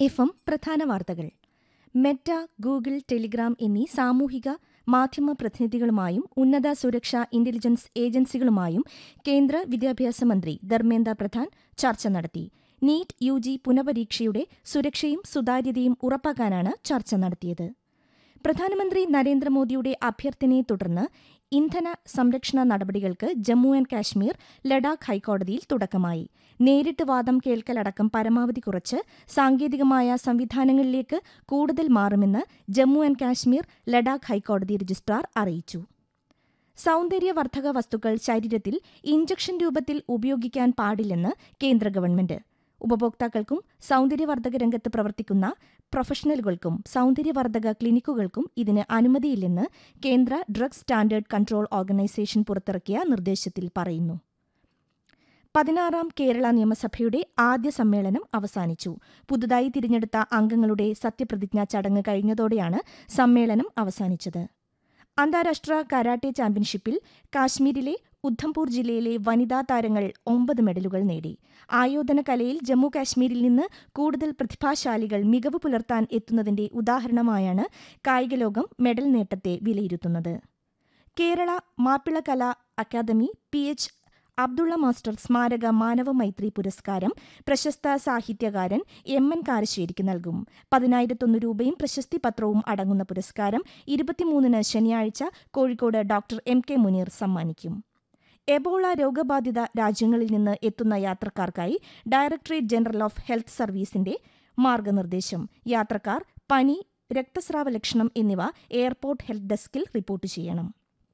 F M പ്രധാന വാർത്തകൾ Meta Google Telegram എന്നീ സാമൂഹിക മാധ്യമ പ്രതിനിധികളുമായും ഉന്നത സുരക്ഷാ ഇന്റലിജൻസ് ഏജൻസികളുമായും കേന്ദ്ര വിദ്യാഭ്യാസ മന്ത്രി ധർമ്മേന്ദ്ര പ്രധാൻ ചർച്ച നടത്തി നീറ്റ് യു ജി പുനപരീക്ഷയുടെ സുരക്ഷയും സുതാര്യതയും ഉറപ്പാക്കാനാണ് ചർച്ച നടത്തിയത് പ്രധാനമന്ത്രി നരേന്ദ്രമോദിയുടെ അഭ്യർത്ഥനയെ തുടർന്ന് ഇന്ധന സംരക്ഷണ നടപടികൾക്ക് ജമ്മു ആൻഡ് കാശ്മീർ ലഡാക്ക് ഹൈക്കോടതിയിൽ തുടക്കമായി നേരിട്ട് വാദം കേൾക്കലടക്കം പരമാവധി കുറച്ച് സാങ്കേതികമായ സംവിധാനങ്ങളിലേക്ക് കൂടുതൽ മാറുമെന്ന് ജമ്മു ആൻഡ് കാശ്മീർ ലഡാക്ക് ഹൈക്കോടതി രജിസ്ട്രാർ അറിയിച്ചു സൗന്ദര്യവർദ്ധക വസ്തുക്കൾ ശരീരത്തിൽ ഇഞ്ചക്ഷൻ രൂപത്തിൽ ഉപയോഗിക്കാൻ പാടില്ലെന്ന് കേന്ദ്ര ഗവൺമെന്റ് ഉപഭോക്താക്കൾക്കും സൗന്ദര്യവർദ്ധക രംഗത്ത് പ്രവർത്തിക്കുന്ന പ്രൊഫഷണലുകൾക്കും സൗന്ദര്യവർദ്ധക ക്ലിനിക്കുകൾക്കും ഇതിന് അനുമതിയില്ലെന്ന് കേന്ദ്ര ഡ്രഗ് സ്റ്റാൻഡേർഡ് കൺട്രോൾ ഓർഗനൈസേഷൻ പുറത്തിറക്കിയ നിർദ്ദേശത്തിൽ പറയുന്നു പതിനാറാം കേരള നിയമസഭയുടെ ആദ്യ സമ്മേളനം അവസാനിച്ചു പുതുതായി തിരഞ്ഞെടുത്ത അംഗങ്ങളുടെ സത്യപ്രതിജ്ഞാ ചടങ്ങ് കഴിഞ്ഞതോടെയാണ് സമ്മേളനം അവസാനിച്ചത് അന്താരാഷ്ട്ര കരാട്ടെ ചാമ്പ്യൻഷിപ്പിൽ കാശ്മീരിലെ ഉദ്ധംപൂർ ജില്ലയിലെ വനിതാ താരങ്ങൾ ഒമ്പത് മെഡലുകൾ നേടി ആയോധന കലയിൽ ജമ്മു കാശ്മീരിൽ നിന്ന് കൂടുതൽ പ്രതിഭാശാലികൾ മികവ് പുലർത്താൻ എത്തുന്നതിന്റെ ഉദാഹരണമായാണ് കായികലോകം മെഡൽ നേട്ടത്തെ വിലയിരുത്തുന്നത് Kerala Mappila Kala academy P H Abdulla master സ്മാരക മാനവ മൈത്രി പുരസ്കാരം പ്രശസ്ത സാഹിത്യകാരൻ എം എൻ കാരശ്ശേരിക്ക് നൽകും പതിനായിരത്തൊന്ന് രൂപയും പ്രശസ്തി പത്രവും അടങ്ങുന്ന പുരസ്കാരം ഇരുപത്തിമൂന്നിന് ശനിയാഴ്ച Kozhikode doctor M K Muneer സമ്മാനിക്കും എബോള രോഗബാധിത രാജ്യങ്ങളിൽ നിന്ന് എത്തുന്ന യാത്രക്കാർക്കായി ഡയറക്ടറേറ്റ് ജനറൽ ഓഫ് ഹെൽത്ത് സർവീസിന്റെ മാർഗനിർദ്ദേശം യാത്രക്കാർ പനി രക്തസ്രാവ ലക്ഷണം എന്നിവ എയർപോർട്ട് ഹെൽത്ത് ഡെസ്കിൽ റിപ്പോർട്ട് ചെയ്യണം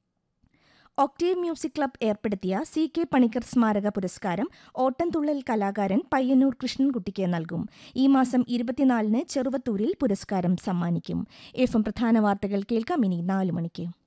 ഒക്ടേവ് മ്യൂസിക് ക്ലബ് ഏർപ്പെടുത്തിയ സി കെ പണിക്കർ സ്മാരക പുരസ്കാരം ഓട്ടംതുള്ളൽ കലാകാരൻ പയ്യന്നൂർ കൃഷ്ണൻകുട്ടിക്ക് നൽകും ഈ മാസം ഇരുപത്തിനാലിന് ചെറുവത്തൂരിൽ പുരസ്കാരം സമ്മാനിക്കും എഫ് എം പ്രധാന വാർത്തകൾ കേൾക്കാം ഇനി നാല് മണിക്ക്